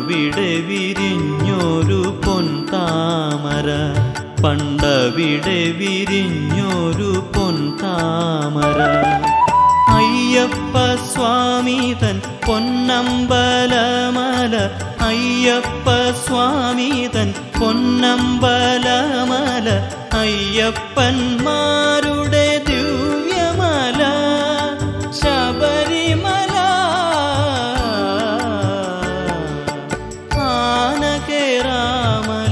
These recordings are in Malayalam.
അവിടെ വിരിഞ്ഞൊരു പൊൻതാമര പണ്ടവിടെ വിരിഞ്ഞൊരു പൊൻതാമര അയ്യപ്പ സ്വാമി തൻ പൊന്നമ്പലമല അയ്യപ്പ സ്വാമി തൻ പൊന്നമ്പലമല അയ്യപ്പന്മാരുടെ ദിവ്യമല ശബരിമല ആനകേറാമല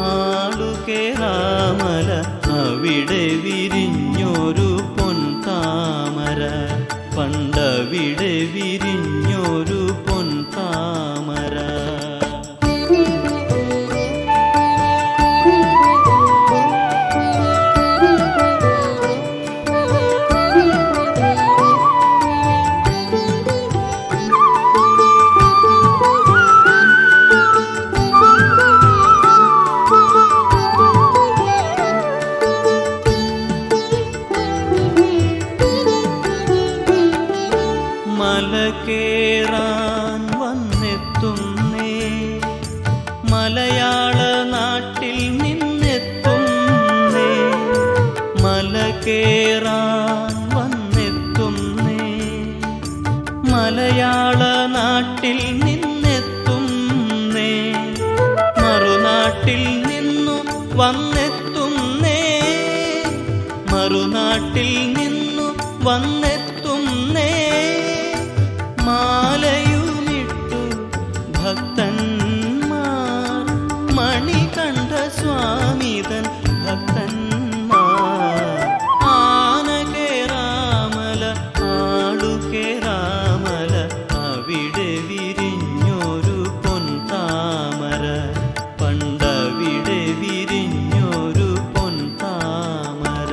ആളുകേറാമല അവിടെ വിരിഞ്ഞൊരു പൊൻതാമര പണ്ടവിടെ വിരിഞ്ഞൊരു പൊൻതാമര മല കേറാൻ വന്നെത്തുന്നേ മലയാള നാട്ടിൽ നിന്നെത്തുന്നേ മല കേറാൻ വന്നെത്തുന്നേ മലയാള നാട്ടിൽ നിന്നെത്തുന്നേ മറുനാട്ടിൽ നിന്നു വന്നെത്തുന്നേ മറുനാട്ടിൽ നിന്നു വന്നെത്തുന്നേ മാലയുമിട്ടു ഭക്തന്മാർ മണികണ്ഠ സ്വാമിതൻ ഭക്തന്മാർ ആന കേറാമല ആളു കേറാമല അവിടെ വിരിഞ്ഞൊരു പൊൻതാമര പണ്ടവിടെ വിരിഞ്ഞൊരു പൊൻതാമര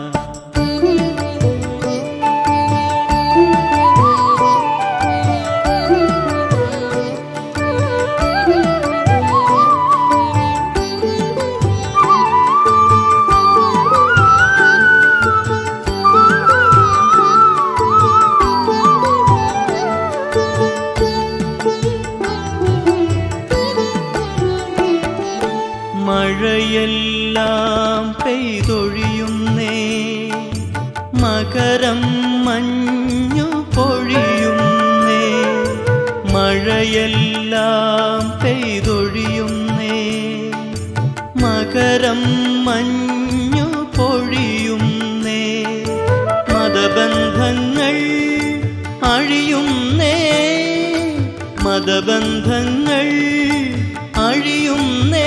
മഴയെല്ലാം പെയ്തൊഴിയുന്നേ മകരം മഞ്ഞു പൊഴിയുന്നേ മഴയെല്ലാം പെയ്തൊഴിയുന്നേ മകരം മഞ്ഞു പൊഴിയുന്നേ മതബന്ധങ്ങൾ അഴിയുന്നേ മതബന്ധങ്ങൾ അഴിയുന്നേ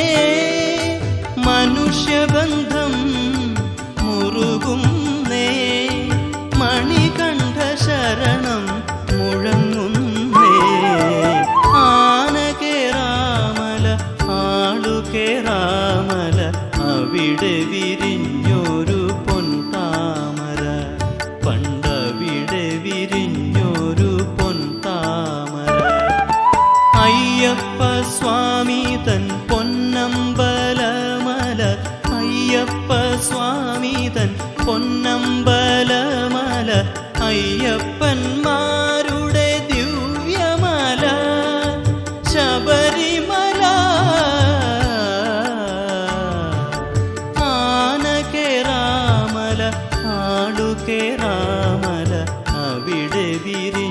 മനുഷ്യബന്ധം മുറുകുന്നേ മണികണ്ഠ ശരണം മുഴങ്ങുന്നേ ആന കേറാമല ആളു കേറാമല അവിടെ വിരിഞ്ഞൊരു പൊൻതാമര പണ്ടവിടെ വിരിഞ്ഞൊരു പൊൻതാമര അയ്യപ്പ സ്വാമി തൻ പൊന്നമ്പലമല അയ്യപ്പ സ്വാമി തൻ പൊന്നമ്പലമല അയ്യപ്പന്മാരുടെ ദിവ്യമല ശബരിമല ആന കേറാമല ആളു കേറാമല അവിടെ വിരി